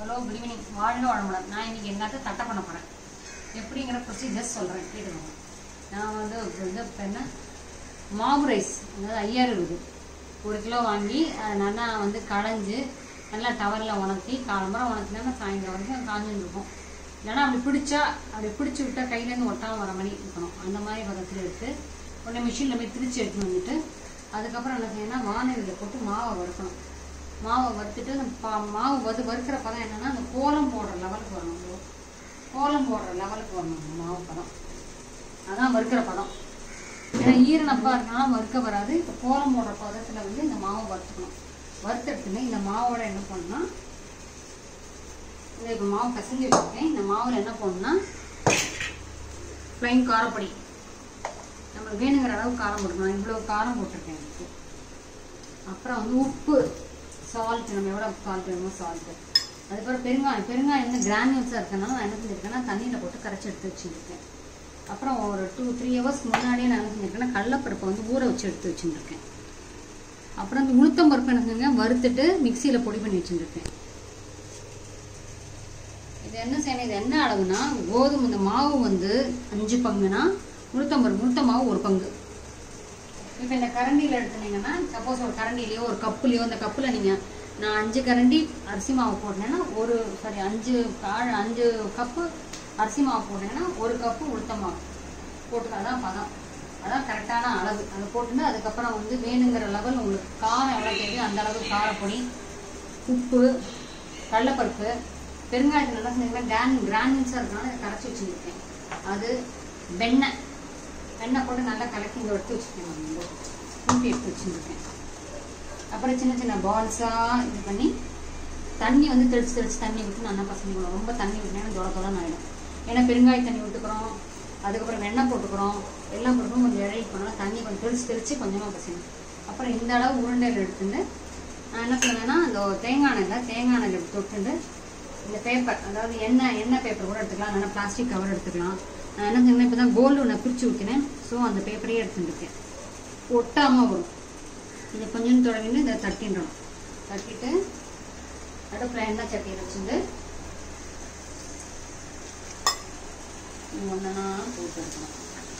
Hello good evening வாழ்க வளமுடன் நான் இன்னைக்கு எங்காத்த தட்டை பண்ண போகிறேன் எப்படிங்கிற ப்ரொசீஜர்ஸ் சொல்கிறேன் கேட்டுக்கோங்க நான் வந்து இது இப்ப என்ன மாவு ரைஸ் அதாவது ஐயாயிரம் இருக்குது ஒரு கிலோ வாங்கி அதை நல்லா வந்து களைஞ்சு நல்லா டவரில் உணர்த்தி காலம்பரம் உணர்த்தினா சாயந்தரம் வரைக்கும் காஞ்சுன்னு இருக்கும் இல்லைன்னா அப்படி பிடிச்சா அப்படி பிடிச்சி விட்டா கையிலேருந்து ஒட்டாமல் வர மாதிரி இருக்கணும் அந்த மாதிரி பதத்தில் எடுத்து உடனே மிஷினில் போய் திரிச்சு எடுத்துன்னு வந்துட்டு அதுக்கப்புறம் என்ன செய்யணும்னா வானலியில் போட்டு மாவை வறுக்கணும் மாவை வறுத்துட்டு அந்த பா- மாவு வந்து வறுக்கிற பதம் என்னன்னா அந்த கோலம் போடுற லெவலுக்கு வரணும் bro. கோலம் போடுற லெவலுக்கு வரணும் அந்த மாவு பதம் அதான் வறுக்கிற பதம் ஏன்னா ஈரநப்பா இருக்கனால வறுக்க வராது இப்போ கோலம் போடுற பதத்தில் வந்து இந்த மாவை வறுத்துக்கணும் வறுத்தெடுத்துன்னு இந்த மாவோட என்ன பண்ணணும்னா இந்த இப்போ மாவு கசங்கி வச்சுருக்கேன் இந்த மாவில் என்ன பண்ணணும்னா ப்ளைன் காரப்பொடி நம்மளுக்கு வேணுங்கிற அளவு காரம் போட்டுக்கணும் இவ்வளோ காரம் போட்டிருக்கேன் இதுக்கு அப்புறம் வந்து உப்பு சால்ட் நம்ம எவ்வளோ சால்ட் வேணுமோ சால்ட்டு அதுக்கப்புறம் பெருங்காயம் பெருங்காயம் வந்து கிரானியூல்ஸாக இருக்கனால நான் என்ன செஞ்சுருக்கேன்னா தண்ணியில் போட்டு கரைச்சி எடுத்து வச்சுருக்கேன் அப்புறம் ஒரு டூ த்ரீ ஹவர்ஸ் முன்னாடியே நான் என்ன செஞ்சுருக்கேன்னா கடலப்பருப்பை வந்து ஊற வச்சு எடுத்து வச்சுருக்கேன் அப்புறம் இந்த உளுத்தம் பருப்பு என்ன செஞ்சேன் வறுத்துட்டு மிக்சியில் பொடி பண்ணி வச்சுருக்கேன் இது என்ன செய்யணும் இது என்ன அளவுனா கோதுமை இந்த மாவு வந்து அஞ்சு பங்குனா உளுத்தம் பருப்பு உளுத்த மாவு ஒரு பங்கு இப்போ இந்த கரண்டியில் எடுத்துனீங்கன்னா சப்போஸ் ஒரு கரண்டிலையோ ஒரு கப்புலையோ இந்த கப்பில் நீங்கள் நான் அஞ்சு கரண்டி அரிசி மாவு போட்டேன்னா ஒரு சாரி அஞ்சு கால் அஞ்சு கப்பு அரிசி மாவு போட்டீங்கன்னா ஒரு கப்பு உளுத்த மாவு போட்டுக்க அதான் பதம் அதான் கரெக்டான அளவு அதை போட்டுட்டு அதுக்கப்புறம் வந்து வேணுங்கிற லெவல் உங்களுக்கு காரம் எவ்வளோ தேவையோ அந்த அளவு காரப்பொடி உப்பு கடலப்பருப்பு பெருங்காயத்தில் நல்லா செஞ்சீங்கன்னா கிரான் கிரானின்ஸாக இருக்கனால இதை கரைச்சி வச்சுருக்கேன் அது வெண்ணெய் வெண்ணெய் போட்டு நல்லா கலக்கி இங்கே எடுத்து வச்சுருக்கேன் நான் வந்து கூட்டி எடுத்து வச்சுருக்கேன் அப்புறம் சின்ன சின்ன பால்ஸாக இது பண்ணி தண்ணி வந்து தெளிச்சு தெளிச்சு தண்ணி விட்டு நல்லா பசங்க ரொம்ப தண்ணி விட்டேன்னா தொலை தொலைன்னு ஆகிடும் ஏன்னா பெருங்காய தண்ணி விட்டுக்கிறோம் அதுக்கப்புறம் வெண்ணெய் போட்டுக்கிறோம் எல்லாம் போட்டுக்கிறோம் கொஞ்சம் இழகி பண்ணலாம் தண்ணி கொஞ்சம் தெளிச்சு தெளிச்சு கொஞ்சமாக பசங்க அப்புறம் இந்த அளவு உருண்டையில் எடுத்துட்டு நான் என்ன பண்ணுவேன்னா அந்த தேங்காய் எண்ணெயில் தேங்காய் எண்ணெயில் எடுத்து தொட்டுட்டு இந்த பேப்பர் அதாவது எண்ணெய் எண்ணெய் பேப்பர் கூட எடுத்துக்கலாம் இல்லைன்னா பிளாஸ்டிக் கவர் எடுத்துக்கலாம் நான் என்ன செஞ்சேன் இப்போ தான் கோல்டு ஒன்று பிரித்து ஊற்றினேன் ஸோ அந்த பேப்பரையே எடுத்துட்டுருக்கேன் ஒட்டாமல் வரும் இதை கொஞ்சம் தொடங்கிட்டு இதை தட்டின்றணும் தட்டிட்டு அடுப்பில் எண்ணெய் சட்டியை வச்சுட்டு ஒன்றா போட்டு எடுக்கணும்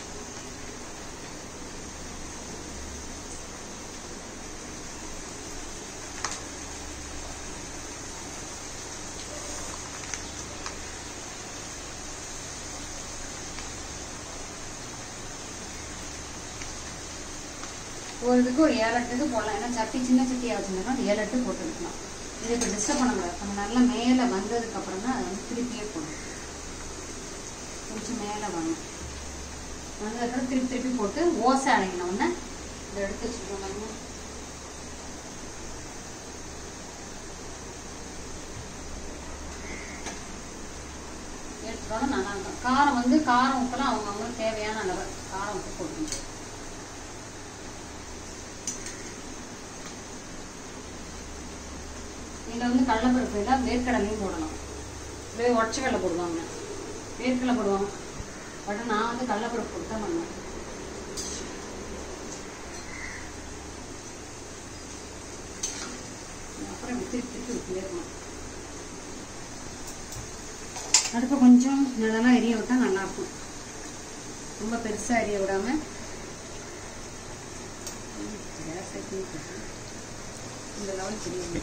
ஒரு இதுக்கு ஒரு ஏழு எட்டு இது போடலாம் ஏன்னா சட்டி சின்ன சட்டியாக வச்சுருந்தோம்னா ஏழு எட்டு போட்டு எடுக்கலாம் இது இப்போ டிஸ்டர்ப் பண்ணக்கூடாது நம்ம நல்லா மேலே வந்ததுக்கு அப்புறம் தான் அதை வந்து திருப்பியே போடணும் கொஞ்சம் மேலே வரணும் வந்ததுக்கப்புறம் திருப்பி திருப்பி போட்டு ஓசை அடங்கின உடனே இதை எடுத்து வச்சுருக்கோம் நம்ம எடுத்துட்டோம்னா நல்லா இருக்கும் காரம் வந்து காரம் உப்புலாம் அவங்கவுங்களுக்கு தேவையான அளவு காரம் உப்பு போட்டுக்கணும் இதில் வந்து கடலைப்பருப்பு எல்லாம் வேர்க்கடலையும் போடலாம் வே உடச்ச கடலை போடுவாங்க வேர்க்கடலை போடுவாங்க பட் நான் வந்து கடலைப்பருப்பு போட்டு தான் பண்ணுவேன் அப்புறம் இப்படி திருப்பி திருப்பி விட்டுட்டே இருக்கணும் அடுப்பை கொஞ்சம் இதெல்லாம் எரிய விட்டா நல்லா இருக்கும் ரொம்ப பெருசாக எரிய விடாம ம், gas ஐ தூக்கிட்டு. இந்த லெவல் தெரியும்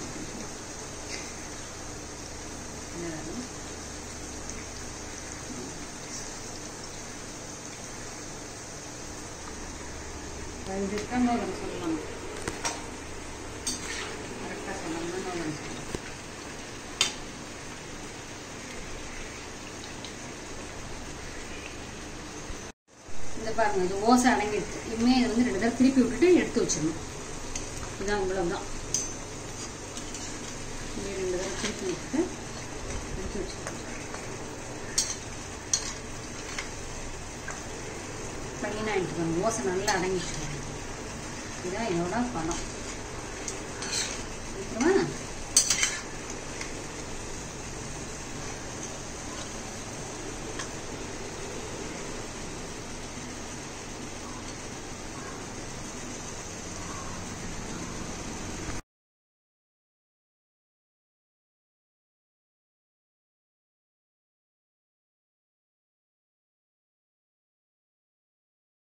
இது இன்னொரு சொல்லலாம் கரெக்டாக சொல்லணும்னா இன்னொரு சொல்லலாம் இந்த பாருங்க இது ஓசை அடங்கிடுச்சு இனிமே இதை வந்து ரெண்டு தடவை திருப்பி விட்டுட்டு எடுத்து வச்சிடணும் இதான் இவ்வளவுதான் இங்கே ரெண்டு தடவை திருப்பி விட்டுட்டு எடுத்து வச்சிடணும் க்ளீனாக எடுத்துக்கணும் ஓசை நல்லா அடங்கிடுச்சு இதான் இதோட பழம் எடுத்துருவா